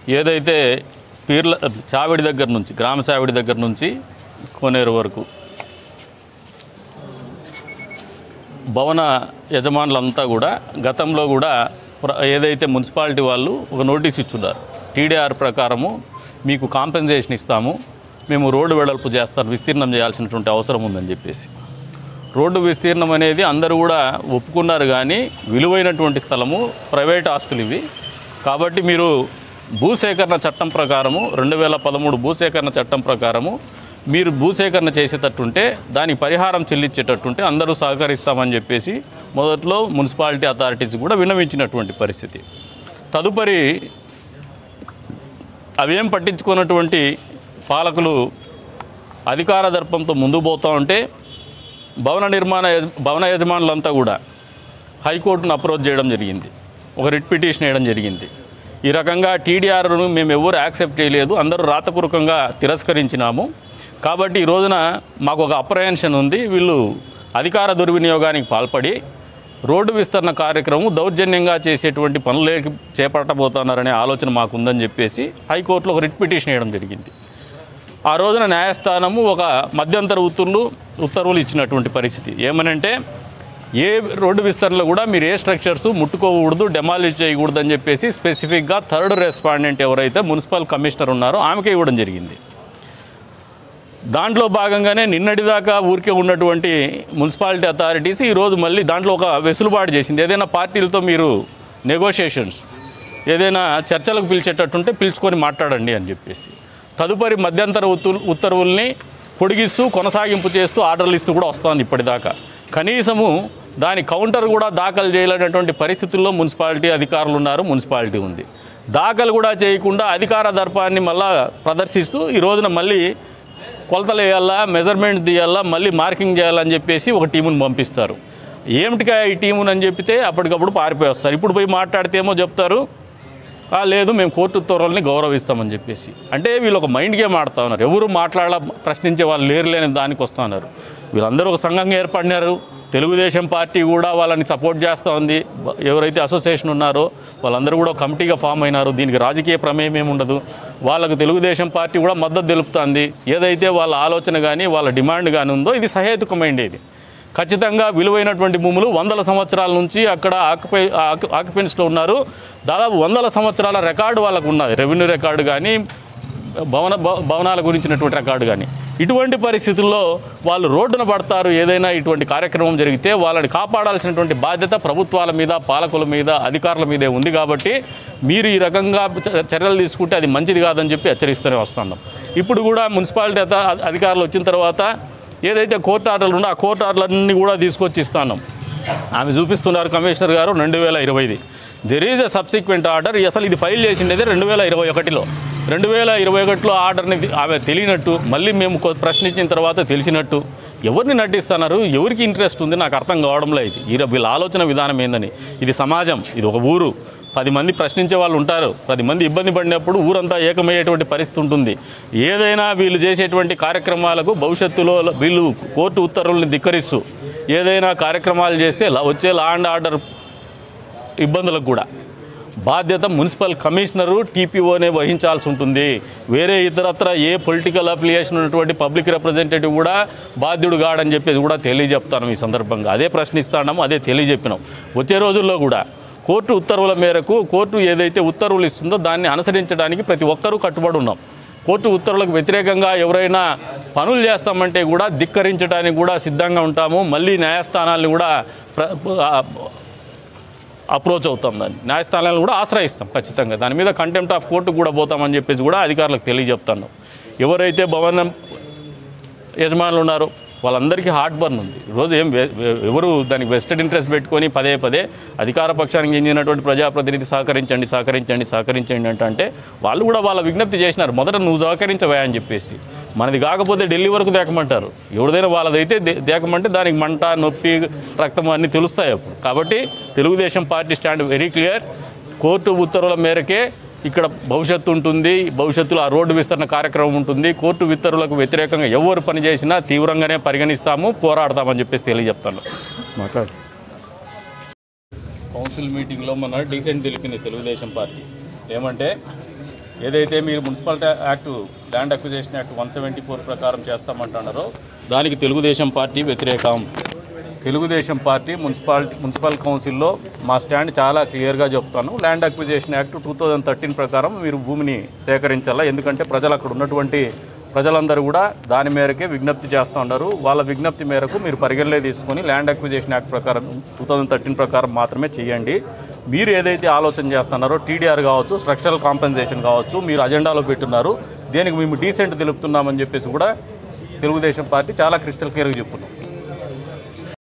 ఏదైతే పీర్ల చావిడి దగ్గర నుంచి గ్రామ చావిడి దగ్గర నుంచి కోనేరు వరకు భవన యజమానులంతా కూడా గతంలో కూడా ప్ర- ఏదైతే మున్సిపాలిటీ వాళ్ళు ఒక నోటీస్ ఇచ్చున్నారు టీడీఆర్ ప్రకారము మీకు కాంపెన్సేషన్ ఇస్తాము మేము రోడ్డు వెడల్పు చేస్తాం విస్తీర్ణం చేయాల్సినటువంటి అవసరం ఉందని చెప్పేసి రోడ్డు విస్తీర్ణం అనేది అందరూ కూడా ఒప్పుకున్నారు కానీ విలువైనటువంటి స్థలము ప్రైవేట్ ఆస్తులు ఇవి కాబట్టి మీరు భూసేకరణ చట్టం ప్రకారము రెండు వేల పదమూడు భూసేకరణ చట్టం ప్రకారము మీరు భూసేకరణ చేసేటట్టుంటే దానికి పరిహారం చెల్లించేటట్టుంటే అందరూ సహకరిస్తామని చెప్పేసి మొదట్లో మున్సిపాలిటీ అథారిటీస్ కూడా విన్నవించినటువంటి పరిస్థితి తదుపరి అవేం పట్టించుకున్నటువంటి పాలకులు అధికార దర్పంతో ముందుకు పోతూ ఉంటే భవన నిర్మాణ యజ భవన యజమానులంతా కూడా హైకోర్టును అప్రోచ్ చేయడం జరిగింది ఒక రిట్ పిటిషన్ వేయడం జరిగింది ఈ రకంగా టీడీఆర్ను మేము ఎవరు యాక్సెప్ట్ చేయలేదు అందరూ రాతపూర్వకంగా తిరస్కరించినాము కాబట్టి ఈ రోజున మాకు ఒక అప్రహెన్షన్ ఉంది వీళ్ళు అధికార దుర్వినియోగానికి పాల్పడి రోడ్డు విస్తరణ కార్యక్రమం దౌర్జన్యంగా చేసేటువంటి పనులేకి చేపట్టబోతున్నారనే ఆలోచన మాకుందని చెప్పేసి హైకోర్టులో ఒక రిట్ పిటిషన్ వేయడం జరిగింది ఆ రోజున న్యాయస్థానము ఒక మధ్యంతర ఉత్తర్వులు ఉత్తర్వులు ఇచ్చినటువంటి పరిస్థితి ఏమనంటే ఏ రోడ్డు విస్తరణలో కూడా మీరు ఏ స్ట్రక్చర్స్ ముట్టుకోకూడదు డెమాలిష్ చేయకూడదు అని చెప్పేసి స్పెసిఫిక్గా థర్డ్ రెస్పాండెంట్ ఎవరైతే మున్సిపల్ కమిషనర్ ఉన్నారో ఆమెకే ఇవ్వడం జరిగింది దాంట్లో భాగంగానే నిన్నటిదాకా ఊరికే ఉన్నటువంటి మున్సిపాలిటీ అథారిటీస్ ఈరోజు మళ్ళీ దాంట్లో ఒక వెసులుబాటు చేసింది ఏదైనా పార్టీలతో మీరు నెగోషియేషన్స్ ఏదైనా చర్చలకు పిలిచేటట్టుంటే పిలుచుకొని మాట్లాడండి అని చెప్పేసి తదుపరి మధ్యంతర ఉత్తు ఉత్తర్వుల్ని పొడిగిస్తూ కొనసాగింపు చేస్తూ ఆర్డర్లు ఇస్తూ కూడా వస్తుంది ఇప్పటిదాకా కనీసము దాని కౌంటర్ కూడా దాఖలు చేయలేనటువంటి పరిస్థితుల్లో మున్సిపాలిటీ అధికారులు ఉన్నారు మున్సిపాలిటీ ఉంది దాఖలు కూడా చేయకుండా అధికార దర్పాన్ని మళ్ళా ప్రదర్శిస్తూ ఈ రోజున మళ్ళీ కొలతలు వేయాలా మెజర్మెంట్స్ తీయాలా మళ్ళీ మార్కింగ్ చేయాలని చెప్పేసి ఒక టీముని పంపిస్తారు ఏమిటికా ఈ టీముని అని చెప్పితే అప్పటికప్పుడు పారిపోయి వస్తారు ఇప్పుడు పోయి మాట్లాడితే ఏమో చెప్తారు "ఆ, లేదు మేము కోర్టు ఉత్తర్వుల్ని గౌరవిస్తామని చెప్పేసి అంటే వీళ్ళు ఒక మైండ్ గేమ్ ఆడుతూ ఉన్నారు ఎవరు మాట్లాడాల ప్రశ్నించే వాళ్ళు లేరు లేని దానికి వస్తూ ఉన్నారు వీళ్ళందరూ ఒక సంఘంగా ఏర్పడినారు తెలుగుదేశం పార్టీ కూడా వాళ్ళని సపోర్ట్ చేస్తూ ఉంది బ- ఎవరైతే అసోసియేషన్ ఉన్నారో వాళ్ళందరూ కూడా ఒక కమిటీగా ఫామ్ అయినారు దీనికి రాజకీయ ప్రమేయం ఏమి ఉండదు వాళ్ళకు తెలుగుదేశం పార్టీ కూడా మద్దతు తెలుపుతుంది ఏదైతే వాళ్ళ ఆలోచన కానీ వాళ్ళ డిమాండ్ కానీ ఉందో ఇది సహేతుకమైండేది ఖచ్చితంగా విలువైనటువంటి భూములు వందల సంవత్సరాల నుంచి అక్కడ ఆక్యుపై ఆక్యు- ఆక్యుపెంట్స్లో ఉన్నారు దాదాపు వందల సంవత్సరాల రికార్డు వాళ్ళకు ఉన్నది రెవెన్యూ రికార్డు కానీ భవన భవ- భవనాల గురించినటువంటి రికార్డు కానీ ఇటువంటి పరిస్థితుల్లో వాళ్ళు రోడ్డున పడతారు ఏదైనా ఇటువంటి కార్యక్రమం జరిగితే వాళ్ళని కాపాడాల్సినటువంటి బాధ్యత ప్రభుత్వాల మీద పాలకుల మీద అధికారుల మీదే ఉంది కాబట్టి మీరు ఈ రకంగా చ- చర్యలు తీసుకుంటే అది మంచిది కాదని చెప్పి హెచ్చరిస్తూనే వస్తున్నాం ఇప్పుడు కూడా మున్సిపాలిటీ అత- అధికారులు వచ్చిన తర్వాత ఏదైతే కోర్టు ఆర్డర్లు ఉందో ఆ కోర్టు ఆర్డర్లన్నీ కూడా తీసుకొచ్చి ఇస్తున్నాం ఆమె చూపిస్తున్నారు కమిషనర్ గారు రెండు వేల ఇరవైది there is a subsequent order అసలు ఇది ఫైల్ చేసిండేది రెండు వేల ఇరవై ఒకటిలో రెండు వేల ఇరవై ఒకటిలో ఆర్డర్ని ఆమె తెలియనట్టు మళ్ళీ మేము కొ- ప్రశ్నించిన తర్వాత తెలిసినట్టు ఎవరిని నటిస్తున్నారు ఎవరికి ఇంట్రెస్ట్ ఉంది నాకు అర్థం కావడంలో ఇది ఈ వీళ్ళ ఆలోచన విధానం ఏందని ఇది సమాజం ఇది ఒక ఊరు పది మంది ప్రశ్నించే వాళ్ళు ఉంటారు పది మంది ఇబ్బంది పడినప్పుడు ఊరంతా ఏకమయ్యేటువంటి పరిస్థితి ఉంటుంది ఏదైనా వీళ్ళు చేసేటువంటి కార్యక్రమాలకు భవిష్యత్తులో వీళ్ళు కోర్టు ఉత్తర్వులను ధిక్కరిస్తూ ఏదైనా కార్యక్రమాలు చేస్తే లా- వచ్చే లా అండ్ ఆర్డర్ ఇబ్బందులకు కూడా బాధ్యత మున్సిపల్ కమిషనరు టీపీఓనే వహించాల్సి ఉంటుంది వేరే ఇతరత్ర ఏ పొలిటికల్ అఫిలియేషన్ ఉన్నటువంటి పబ్లిక్ రిప్రజెంటేటివ్ కూడా బాధ్యుడు కాడని చెప్పేసి కూడా తెలియజెప్తాను ఈ సందర్భంగా అదే ప్రశ్నిస్తాము అదే తెలియజెప్పినాం వచ్చే రోజుల్లో కూడా కోర్టు ఉత్తర్వుల మేరకు కోర్టు ఏదైతే ఉత్తర్వులు ఇస్తుందో దాన్ని అనుసరించడానికి ప్రతి ఒక్కరూ కట్టుబడి ఉన్నాం కోర్టు ఉత్తర్వులకు వ్యతిరేకంగా ఎవరైనా పనులు చేస్తామంటే కూడా ధిక్కరించడానికి కూడా సిద్ధంగా ఉంటాము మళ్ళీ న్యాయస్థానాలను కూడా ప్ర ఆ, అప్రోచ్ అవుతాం దాన్ని న్యాయస్థానాలను కూడా ఆశ్రయిస్తాం ఖచ్చితంగా దాని మీద కంటెంప్ట్ ఆఫ్ కోర్టు కూడా పోతామని చెప్పేసి కూడా అధికారులకు తెలియజెప్తాను ఎవరైతే భవనం యజమానులు ఉన్నారో వాళ్ళందరికీ హార్ట్ బర్న్ ఉంది ఈరోజు ఏం వే- వే- ఎవరు దానికి వెస్టెడ్ ఇంట్రెస్ట్ పెట్టుకొని పదే పదే అధికార పక్షానికి చెందినటువంటి ప్రజాప్రతినిధి సహకరించండి సహకరించండి సహకరించండి అంటే అంటే వాళ్ళు కూడా వాళ్ళ విజ్ఞప్తి చేసినారు మొదట నువ్వు సహకరించవా అని చెప్పేసి మనది కాకపోతే ఢిల్లీ వరకు దేకమంటారు ఎవరిదైనా వాళ్ళదైతే దే- దేకమంటే దానికి మంట నొప్పి రక్తం అన్నీ తెలుస్తాయి అప్పుడు కాబట్టి Telugudesam party stand very clear court ఉత్తర్వుల మేరకే ఇక్కడ భవిష్యత్తు ఉంటుంది భవిష్యత్తులో ఆ రోడ్డు విస్తరణ కార్యక్రమం ఉంటుంది కోర్టు ఉత్తర్వులకు వ్యతిరేకంగా ఎవరు పని చేసినా తీవ్రంగానే పరిగణిస్తాము పోరాడతామని చెప్పేసి తెలియజెప్తాను మాట్లాడు కౌన్సిల్ మీటింగ్లో మన డీసెంట్ తెలిపింది తెలుగుదేశం పార్టీ ఏమంటే ఏదైతే మీరు municipality act land acquisition act one seventy four ప్రకారం చేస్తామంటున్నారో దానికి తెలుగుదేశం పార్టీ వ్యతిరేకం తెలుగుదేశం పార్టీ మున్సిపాలిటీ మున్సిపల్ కౌన్సిల్లో మా స్టాండ్ చాలా క్లియర్గా చెప్తాను land acquisition act two thousand thirteen ప్రకారం మీరు భూమిని సేకరించాలా ఎందుకంటే ప్రజలు అక్కడ ఉన్నటువంటి ప్రజలందరూ కూడా దాని మేరకే విజ్ఞప్తి చేస్తూ ఉన్నారు వాళ్ళ విజ్ఞప్తి మేరకు మీరు పరిగణలో తీసుకొని ల్యాండ్ అక్విజేషన్ యాక్ట్ ప్రకారం టూ థౌజండ్ థర్టీన్ ప్రకారం మాత్రమే చేయండి మీరు ఏదైతే ఆలోచన చేస్తున్నారో టీడీఆర్ కావచ్చు స్ట్రక్చరల్ కాంపెన్సేషన్ కావచ్చు మీరు అజెండాలో పెట్టున్నారు దేనికి మేము డీసెంట్ తెలుపుతున్నామని చెప్పేసి కూడా తెలుగుదేశం పార్టీ చాలా క్రిస్టల్ క్లియర్గా చెప్పున్నాం